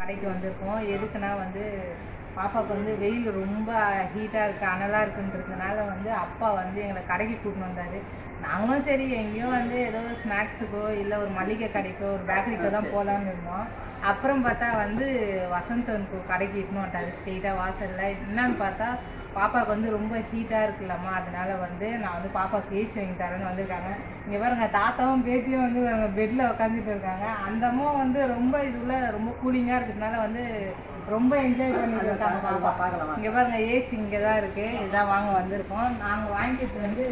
கடைக்கு வந்திருக்கோம் எதுக்குன்னா வந்து பாப்பாவுக்கு வந்து வெயில் ரொம்ப ஹீட்டாக இருக்குது அனலாக இருக்குன்றதுனால வந்து அப்பா வந்து எங்களை கடைக்கு கூட்டின்னு வந்தார் நாங்களும் சரி எங்கேயோ வந்து ஏதோ ஸ்நாக்ஸுக்கோ இல்லை ஒரு மளிகை கடைக்கோ ஒரு பேக்கரிக்கோ தான் போகலான்னு இருந்தோம் அப்புறம் பார்த்தா வந்து வசந்தனுக்கு கடைக்கு இட்டுன்னு வந்துட்டாரு ஸ்ட்ரெயிட்டாக வாசலில் என்னன்னு பார்த்தா பாப்பாவுக்கு வந்து ரொம்ப ஹீட்டாக இருக்குல்லம்மா அதனால வந்து நான் வந்து பாப்பாவுக்கு ஏசி வாங்கி தரேன்னு வந்திருக்காங்க இங்கே பாருங்க தாத்தாவும் பேத்தியும் வந்து பாருங்க பெட்டில் உட்காந்துட்டு இருக்காங்க அந்த அம்மா வந்து ரொம்ப இதுல ரொம்ப கூலிங்காக இருக்கிறதுனால வந்து ரொம்ப என்ஜாய் பண்ணிட்டு இருக்காங்க பாப்பா இங்கே பாருங்க ஏசி இங்கே தான் இருக்கு இதான் வாங்க வந்திருக்கோம் நாங்கள் வாங்கிட்டு வந்து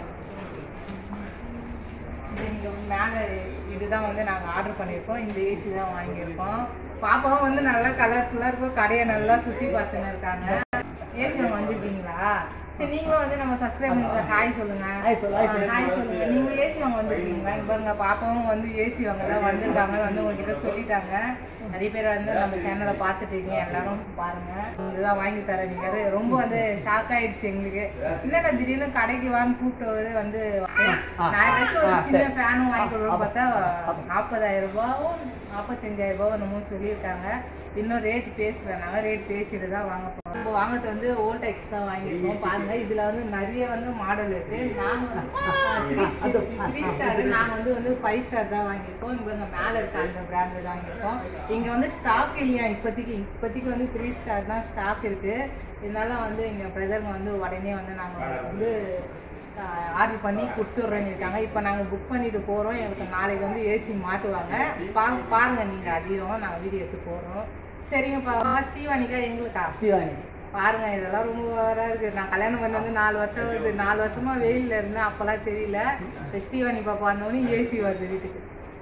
இது இங்கே மேலே இதுதான் வந்து நாங்கள் ஆர்டர் பண்ணியிருக்கோம் இந்த ஏசி தான் வாங்கியிருக்கோம் பாப்பாவும் வந்து நல்லா கலர்ஃபுல்லாக இருக்கும் கடையை நல்லா சுற்றி பார்த்துன்னு இருக்காங்க ஏசி நம்ம வந்திருக்கீங்களா சரி நீங்களும் வந்து நம்ம சப்ஸ்கிரைப் ஹாய் சொல்லுங்க Hi சொல்லு, hi சொல்லு. ஹாய் சொல்லுங்க நீங்க ஏசி வாங்க வந்திருக்கீங்களா இங்க பாருங்க பாப்பாவும் வந்து ஏசி வாங்க தான் வந்திருக்காங்க வந்து உங்ககிட்ட சொல்லிட்டாங்க நிறைய பேர் வந்து நம்ம சேனலை பார்த்துட்டு இருக்கீங்க எல்லாரும் பாருங்க இதுதான் வாங்கி தரேன் நீங்க அது ரொம்ப வந்து ஷாக் ஆயிடுச்சு எங்களுக்கு என்னடா திடீர்னு கடைக்கு வான்னு கூப்பிட்டவரு வந்து நான் ஏதாச்சும் ஒரு சின்ன ஃபேனும் வாங்கி கொடுப்போம் பார்த்தா நாற்பதாயிரம் ரூபாவும் நாற்பத்தஞ்சாயிரம் ரூபாவும் என்னமோ சொல்லியிருக்காங்க இன்னும் ரேட் பேசல நாங்கள் ரேட் பேசிட்டு தான் வாங்க போகிறோம் இப்போ வாங்குறது வந்து ஓல்டெக்ஸ் தான் வாங்கியிருக்கோம் பாருங்க இதுல வந்து நிறைய வந்து மாடல் இருக்கு நாங்க வந்து த்ரீ ஸ்டார் நாங்க வந்து வந்து ஃபைவ் ஸ்டார் தான் வாங்கியிருக்கோம் இங்க வந்து மேல இருக்க அந்த பிராண்ட் தான் வாங்கியிருக்கோம் இங்க வந்து ஸ்டாக் இல்லையா இப்போதைக்கு இப்போதைக்கு வந்து த்ரீ ஸ்டார் தான் ஸ்டாக் இருக்கு இதனால வந்து எங்க பிரதர் வந்து உடனே வந்து நாங்க வந்து ஆர்டர் பண்ணி கொடுத்துட்றேன்னு இருக்காங்க இப்போ நாங்கள் புக் பண்ணிட்டு போகிறோம் எங்களுக்கு நாளைக்கு வந்து ஏசி மாட்டுவாங்க பா பாருங்க நீங்கள் அதையும் நாங்கள் வீடியோ எடுத்து போகிறோம் சரிங்கப்பா ஸ்ரீவாணிக்கா எங்களுக்கா ஸ்ரீவாணி பாருங்க இதெல்லாம் ரொம்ப ஓவரா இருக்கு நான் கல்யாணம் பண்ணி வந்து நாலு வருஷம் வருது நாலு வருஷமா வெயில்ல இருந்தேன் அப்பெல்லாம் தெரியல இப்ப ஸ்ரீவாணி பாப்பா வந்தோடனே ஏசி வருது வீட்டுக்கு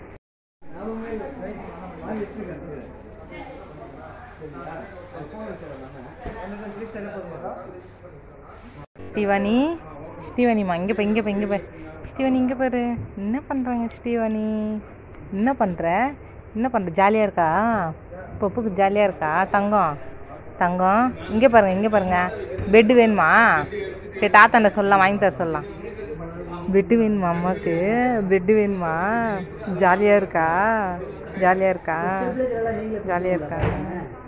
ஸ்ரீவாணி ஸ்ரீவாணிம்மா இங்கே போய் இங்கே போய் இங்கே போய் ஸ்ரீவாணி இங்கே பாரு என்ன பண்ணுறாங்க ஸ்ரீவாணி என்ன பண்ணுற என்ன பண்ணுற ஜாலியாக இருக்கா பப்புக்கு ஜாலியாக இருக்கா தங்கம் தங்கம் இங்கே பாருங்க இங்கே பாருங்க பெட்டு வேணுமா சரி தாத்தாண்ட சொல்லலாம் வாங்கி தர சொல்லலாம் பெட்டு வேணுமா அம்மாவுக்கு பெட்டு வேணுமா ஜாலியாக இருக்கா ஜாலியாக இருக்கா ஜாலியாக இருக்கா